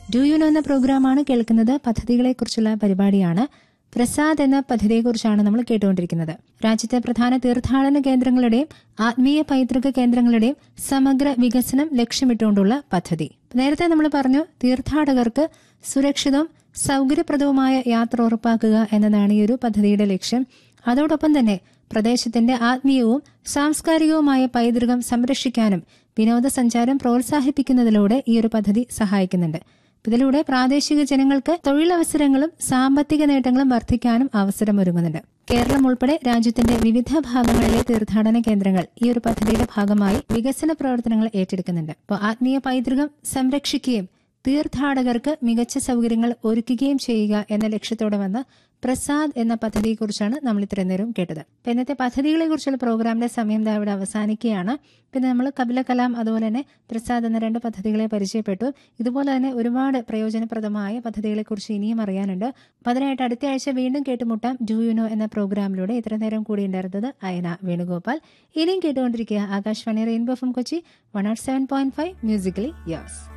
do you know എന്ന പ്രോഗ്രാമാണ് കേൾക്കുന്നത് പദ്ധതികളെക്കുറിച്ചുള്ള പരിപാടിയാണ് പ്രസാദ് എന്ന പദ്ധതിയെക്കുറിച്ചാണ് നമ്മൾ കേട്ടുകൊണ്ടിരിക്കുന്നത് രാജ്യത്തെ പ്രധാന തീർത്ഥാടന കേന്ദ്രങ്ങളുടെയും ആത്മീയ പൈതൃക കേന്ദ്രങ്ങളുടെയും സമഗ്ര വികസനം ലക്ഷ്യമിട്ടുകൊണ്ടുള്ള പദ്ധതി നേരത്തെ നമ്മൾ പറഞ്ഞു തീർത്ഥാടകർക്ക് സുരക്ഷിതവും സൗകര്യപ്രദവുമായ യാത്ര ഉറപ്പാക്കുക എന്നതാണ് ഈ ഒരു പദ്ധതിയുടെ ലക്ഷ്യം അതോടൊപ്പം തന്നെ പ്രദേശത്തിന്റെ ആത്മീയവും സാംസ്കാരികവുമായ പൈതൃകം സംരക്ഷിക്കാനും വിനോദസഞ്ചാരം പ്രോത്സാഹിപ്പിക്കുന്നതിലൂടെ ഈ ഒരു പദ്ധതി സഹായിക്കുന്നുണ്ട് ഇതിലൂടെ പ്രാദേശിക ജനങ്ങൾക്ക് തൊഴിലവസരങ്ങളും സാമ്പത്തിക നേട്ടങ്ങളും വർദ്ധിക്കാനും അവസരമൊരുങ്ങുന്നുണ്ട് കേരളം ഉൾപ്പെടെ രാജ്യത്തിന്റെ വിവിധ ഭാഗങ്ങളിലെ തീർത്ഥാടന കേന്ദ്രങ്ങൾ ഈ ഒരു പദ്ധതിയുടെ ഭാഗമായി വികസന പ്രവർത്തനങ്ങൾ ഏറ്റെടുക്കുന്നുണ്ട് അപ്പോൾ ആത്മീയ പൈതൃകം സംരക്ഷിക്കുകയും തീർത്ഥാടകർക്ക് മികച്ച സൗകര്യങ്ങൾ ഒരുക്കുകയും ചെയ്യുക എന്ന ലക്ഷ്യത്തോടെ വന്ന പ്രസാദ് എന്ന പദ്ധതിയെക്കുറിച്ചാണ് നമ്മൾ ഇത്രയും നേരം കേട്ടത് അപ്പൊ ഇന്നത്തെ പദ്ധതികളെ കുറിച്ചുള്ള പ്രോഗ്രാമിന്റെ സമയം ദാ ഇവിടെ അവസാനിക്കുകയാണ് പിന്നെ നമ്മൾ കപില കലാം അതുപോലെ തന്നെ പ്രസാദ് എന്ന രണ്ട് പദ്ധതികളെ പരിചയപ്പെട്ടു ഇതുപോലെ തന്നെ ഒരുപാട് പ്രയോജനപ്രദമായ പദ്ധതികളെക്കുറിച്ച് ഇനിയും അറിയാനുണ്ട് അപ്പൊ അതിനായിട്ട് അടുത്ത ആഴ്ച വീണ്ടും കേട്ടുമുട്ടാം ഡു യുനോ എന്ന പ്രോഗ്രാമിലൂടെ ഇത്ര നേരം കൂടി ഉണ്ടായിരുന്നത് അയന വേണുഗോപാൽ ഇനിയും കേട്ടുകൊണ്ടിരിക്കുക Akashvani rainbow F M Kochi one naught seven point five musically yours